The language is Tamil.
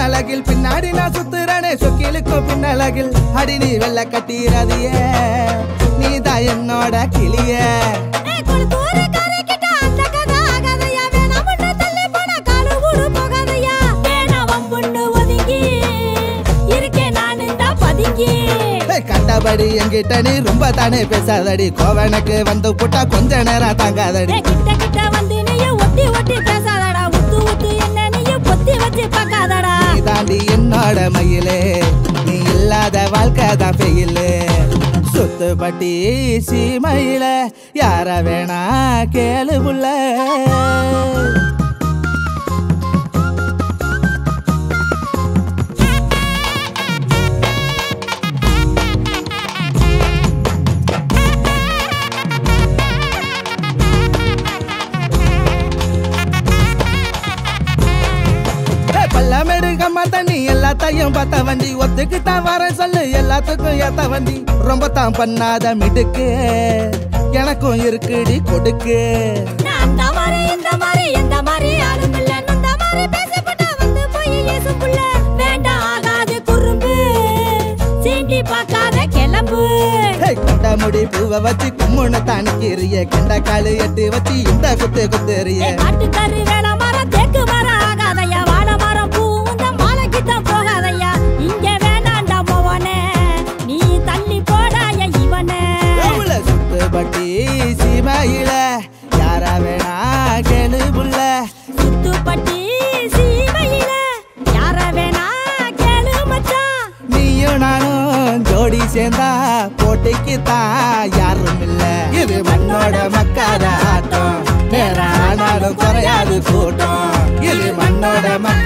முன்னழகில் பின்னாடி நான் சுத்துறனே சொக்கிலுக்கும் பின்னழகில் அடி நீ வெள்ள கட்டிராதியே நீதான் என்னோட கிளிய ஏய், கொளுத்தூரு கரைக்கிட்ட அந்த கதை ஆகாதையா. வேணாம் முன்ன தள்ளி போனா காலு ஊரு போகாதையா. வேணாம் வம்புன்னு ஒதுங்கி, இருக்கேன் நானு தான் பதுங்கி. ஏய், கண்டபடி என்கிட்ட நீ ரொம்ப தானே பேசாதடி கோவனுக்கு வந்து புட்டா கொஞ்ச நேரம் தாங்காதடி ஏய், கிட்ட கிட்ட வந்து நீயும் ஒட்டி ஒட்டி பேசாதடா. உத்து உத்து என்ன நீயும் பொத்தி வச்சு பார்க்காதடா. நீ தாண்டி என்னோட மயிலே நீ இல்லாத வாழ்க்கை தான் பெயிலு சுத்து பட்டி சீமையில யார வேணா கேளு புள்ள ஏய், பள்ளமேடு கம்மா தண்ணி எல்லாத்தையும் பார்த்த வண்டி ஒத்துக்கு தான் வரேன் சொல்லு எல்லாத்துக்கும் ஏத்த வண்டி ரொம்ப தான் பண்ணாத மிடுக்கு எனக்கும் இருக்குடி கொடுக்கு நான் அந்த மாதிரி, இந்த மாதிரி, எந்த மாதிரி ஆளும் இல்ல. நொந்த மாதிரி பேசப்பட்டா வந்து போய் ஏசும் புள்ள. வேண்டாம் ஆகாது குறும்பு. சீண்டி பார்க்காத கிளம்பு ஏய், கொண்ட முடி பூவை வச்சு கும்முன்னு தானிக்கிறிய கண்ட காலு எட்டு வச்சு இந்த குத்து குத்துறிய ஏய், காட்டுக்கரு வேள மரம் தேக்கு மரம் ஆகாதையா வாழ மரம் பூ இந்த மாலைக்கு தான் போகாதையா இங்க வேணாண்டா மோவனே நீ தள்ளி போடாய இவனே எவ்வள சுத்து பட்டி சீமையில யார வேணா கேளு புள்ள சுத்துப்பட்டி சீமையில யார வேணா கேளு மச்சான் நீயும் நானும் ஜோடி சேர்ந்தா போட்டிக்கு தான் யாரும் இல்ல இது மண்ணோட மக்காத ஆட்டம் நேரம் ஆனாலும் குறையாது கூட்டம் இது மண்ணோட மக்கள்